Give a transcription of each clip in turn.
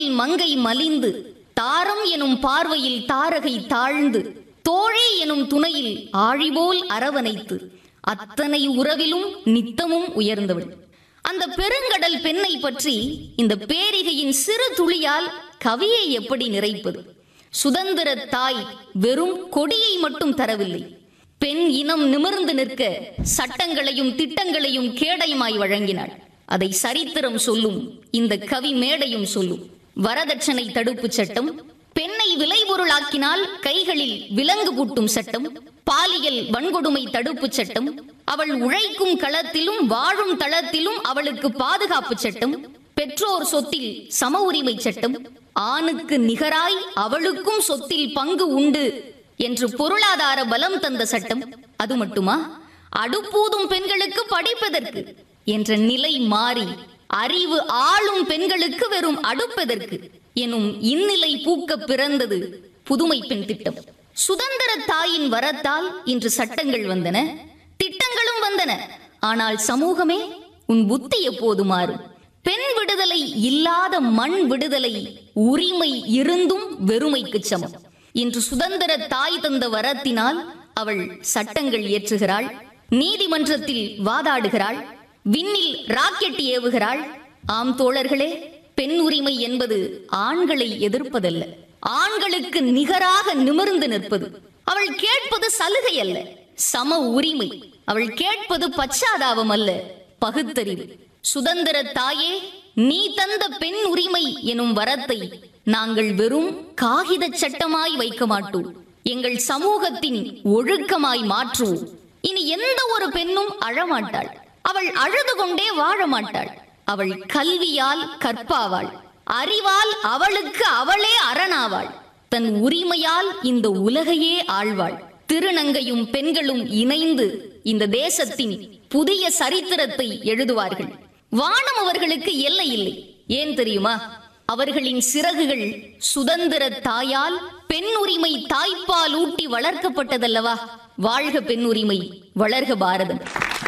மங்கை மலிந்து தாரம் எனும் பார்வையில் தாரகை தாழ்ந்து தோழி எனும் துணையில் ஆழிபோல் அரவணைத்து அத்தனை உறவிலும் நித்தமும் உயர்ந்தவள் அந்த பெருங்கடல் பெண்ணை பற்றி இந்த பேரிகையின் சிறு துளியால் கவியை எப்படி நிறைப்பது சுதந்திர தாய் வெறும் கொடியை மட்டும் தரவில்லை பெண் இனம் நிமிர்ந்து நிற்க சட்டங்களையும் திட்டங்களையும் கேடயமாய் வழங்கினாள் அதை சரித்திரம் சொல்லும் இந்த கவி மேடையும் சொல்லும் வரதட்சணை தடுப்புச் சட்டம் பெண்ணை விளைபொருளாக்கினால் கைகளில் விலங்கு பூட்டும் சட்டம் பாலியல் வன்கொடுமை தடுப்புச் சட்டம் அவள் உழைக்கும் களத்திலும் வாழும் தளத்திலும் அவளுக்கு பாதுகாப்பு சட்டம் பெற்றோர் சொத்தில் சம உரிமை சட்டம் ஆணுக்கு நிகராய் அவளுக்கும் சொத்தில் பங்கு உண்டு என்று பொருளாதார பலம் தந்த சட்டம் அது மட்டுமா அடுப்பூதும் பெண்களுக்கு படிப்பதற்கு என்ற நிலை மாறி அறிவு ஆளும் பெண்களுக்கு வெறும் அடுப்பதற்கு எனும் இந்நிலை பூக்க பிறந்தது புதுமை பெண் திட்டம் சுதந்திர தாயின் வரத்தால் இன்று சட்டங்கள் வந்தன திட்டங்களும் வந்தன ஆனால் சமூகமே உன் புத்தி எப்போது மாறும் பெண் விடுதலை இல்லாத மண் விடுதலை உரிமை இருந்தும் வெறுமைக்கு சமம் இன்று சுதந்திர தாய் தந்த வரத்தினால் அவள் சட்டங்கள் இயற்றுகிறாள் நீதிமன்றத்தில் வாதாடுகிறாள் விண்ணில் ராக்கெட் ஏவுகிறாள் ஆம் தோழர்களே பெண் உரிமை என்பது ஆண்களை எதிர்ப்பதல்ல ஆண்களுக்கு நிகராக நிமிர்ந்து நிற்பது அவள் கேட்பது சலுகை அல்ல சம உரிமை அவள் கேட்பது பச்சாதாபம் அல்ல பகுத்தறிவு சுதந்திர தாயே நீ தந்த பெண் உரிமை எனும் வரத்தை நாங்கள் வெறும் காகித சட்டமாய் வைக்க மாட்டோம் எங்கள் சமூகத்தின் ஒழுக்கமாய் மாற்றுவோம் இனி எந்த ஒரு பெண்ணும் அழமாட்டாள் அவள் அழுது கொண்டே வாழ மாட்டாள் அவள் கல்வியால் கற்பாவாள் அறிவால் அவளுக்கு அவளே அரணாவாள் தன் உரிமையால் இந்த உலகையே ஆழ்வாள் திருநங்கையும் பெண்களும் இணைந்து இந்த தேசத்தின் புதிய சரித்திரத்தை எழுதுவார்கள் வானம் அவர்களுக்கு எல்லை இல்லை ஏன் தெரியுமா அவர்களின் சிறகுகள் சுதந்திர தாயால் பெண் உரிமை தாய்ப்பால் ஊட்டி வளர்க்கப்பட்டதல்லவா வாழ்க பெண் உரிமை வளர்க பாரதம்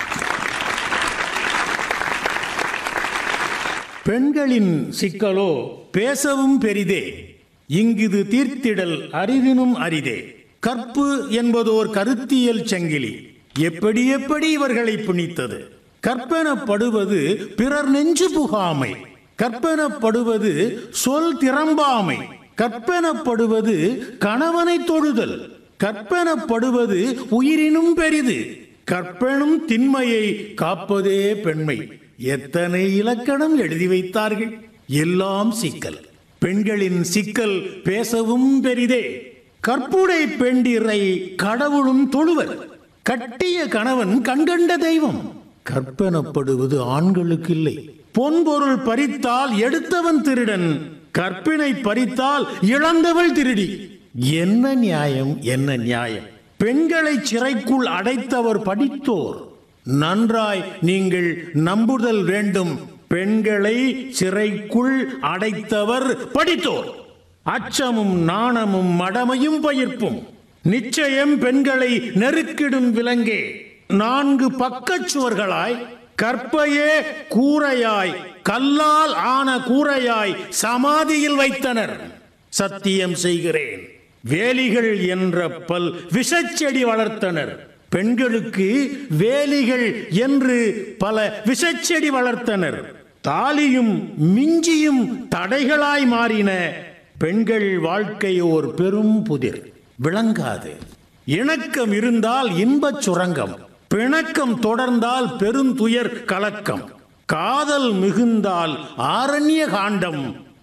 பெண்களின் சிக்கலோ பேசவும் பெரிதே இங்கிது தீர்த்திடல் அரிதினும் அரிதே கற்பு என்பதோர் கருத்தியல் சங்கிலி எப்படி எப்படி இவர்களை பிணித்தது கற்பனப்படுவது பிறர் நெஞ்சு புகாமை கற்பனப்படுவது சொல் திறம்பாமை கற்பனப்படுவது கணவனை தொழுதல் கற்பனப்படுவது உயிரினும் பெரிது கற்பனும் திண்மையை காப்பதே பெண்மை எத்தனை இலக்கணம் எழுதி வைத்தார்கள் எல்லாம் சிக்கல் பெண்களின் சிக்கல் பேசவும் பெரிதே கற்புடை பெண்டிரை கடவுளும் தொழுவர் கட்டிய கணவன் கண்கண்ட தெய்வம் கற்பனப்படுவது ஆண்களுக்கு இல்லை பொன்பொருள் பறித்தால் எடுத்தவன் திருடன் கற்பினை பறித்தால் இழந்தவள் திருடி என்ன நியாயம் என்ன நியாயம் பெண்களை சிறைக்குள் அடைத்தவர் படித்தோர் நன்றாய் நீங்கள் நம்புதல் வேண்டும் பெண்களை சிறைக்குள் அடைத்தவர் படித்தோர் அச்சமும் நாணமும் மடமையும் பயிர்ப்பும் நிச்சயம் பெண்களை நெருக்கிடும் விலங்கே நான்கு பக்கச் சுவர்களாய் கற்பையே கூரையாய் கல்லால் ஆன கூரையாய் சமாதியில் வைத்தனர் சத்தியம் செய்கிறேன் வேலிகள் என்ற பல் விஷச்செடி வளர்த்தனர் பெண்களுக்கு வேலிகள் என்று பல விஷச்செடி வளர்த்தனர் தாலியும் மிஞ்சியும் தடைகளாய் மாறின பெண்கள் வாழ்க்கை ஓர் பெரும் புதிர் விளங்காது இணக்கம் இருந்தால் இன்பச் சுரங்கம் பிணக்கம் தொடர்ந்தால் பெருந்துயர் கலக்கம் காதல் மிகுந்தால் ஆரண்ய காண்டம்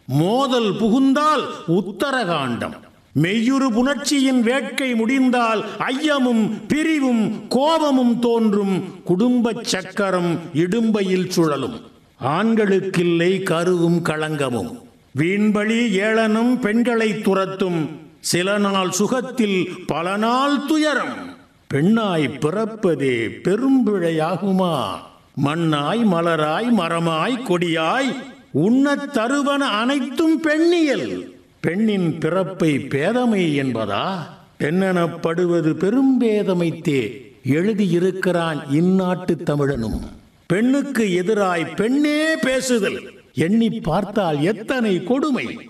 மோதல் புகுந்தால் உத்தரகாண்டம் மெய்யுறு புணர்ச்சியின் வேட்கை முடிந்தால் ஐயமும் பிரிவும் கோபமும் தோன்றும் குடும்பச் சக்கரம் இடும்பையில் சுழலும் ஆண்களுக்கில்லை கருவும் களங்கமும் வீண்பழி ஏளனம் பெண்களை துரத்தும் சில நாள் சுகத்தில் பல நாள் துயரம் பெண்ணாய் பிறப்பதே பெரும்பிழையாகுமா மண்ணாய் மலராய் மரமாய் கொடியாய் உண்ணத் தருவன அனைத்தும் பெண்ணியல் பெண்ணின் பிறப்பை பேதமை என்பதா பெண்ணெனப்படுவது பெரும்பேதமைத்தே எழுதியிருக்கிறான் இந்நாட்டு தமிழனும் பெண்ணுக்கு எதிராய் பெண்ணே பேசுதல் எண்ணி பார்த்தால் எத்தனை கொடுமை